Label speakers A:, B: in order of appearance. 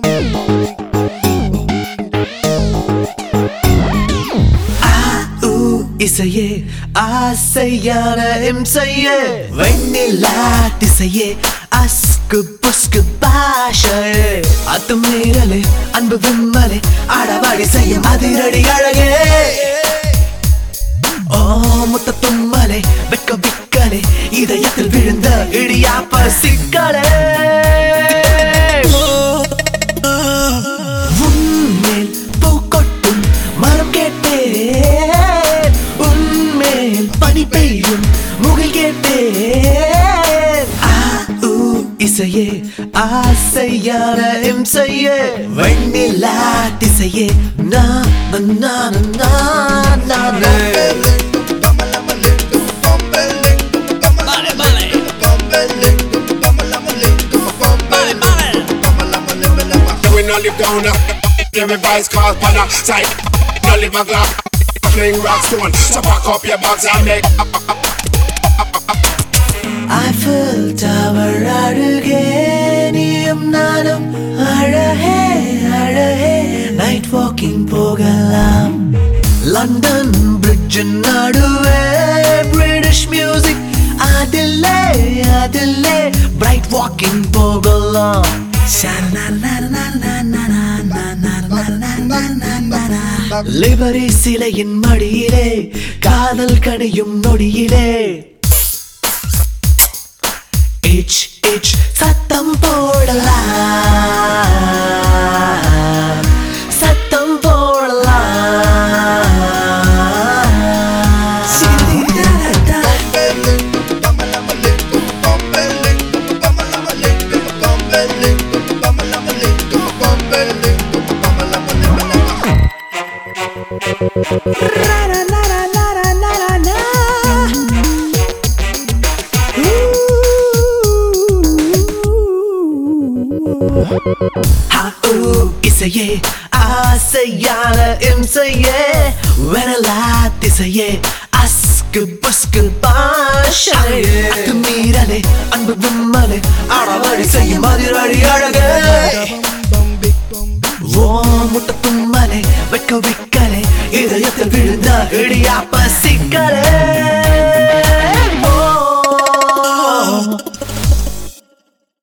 A: ஊ இசையே ஆசையான இம்சையே வெண்ணிலா திசையே அஸ்கு புஸ்கு பாஷையே அத்துமீறலே அன்பு விம்மலே அடவாடி செய்யும் அதிரடி அழகே ஓ முத்த தும்மலே வெக்க விக்கலே இதயத்தில் விழுந்த இடியாப்ப சிக்கலே உன்மேல் பூக்கொட்டும் மரம் கேட்டேன் உன்மேல் பனி பெய்யும் முகில் கேட்டேன் ஆ, ஊ, இசையே ஆசையான இம்சையே வெண்ணிலா திசையே நான் நான் நான் நான்
B: We no live down uh, Every vice cause pan a side No live a glass Playing rock stone So pack up your bags and make
A: Eiffel tower அருகே நீயும் நானும் அழகே அழகே நைட் வாக்கிங் போகலாம் லண்டன் பிரிட்ஜ் நடுவே British music அதிலே அதிலே bright walking போகலாம் லிபரி சிலையின் மடியிலே காதல் கடையும் நொடியிலே இச் இச் சத்தம் போடலாம் சத்தம் போடலாம் சிரிதரதா. ஹா, ஊ, இசையே ஆசையான இம்சையே வெனலா திசையே அஸ்கு பஸ்கு பாஷையே அத்து மீறலே அன்பு விம்மலே அறவழி செய்யும் அதிரடி அழகே ஓ முட்ட தும்மலே வெக்க விக்கலே இதயத்தில் விழுந்த இடியாப்ப சிக்கலே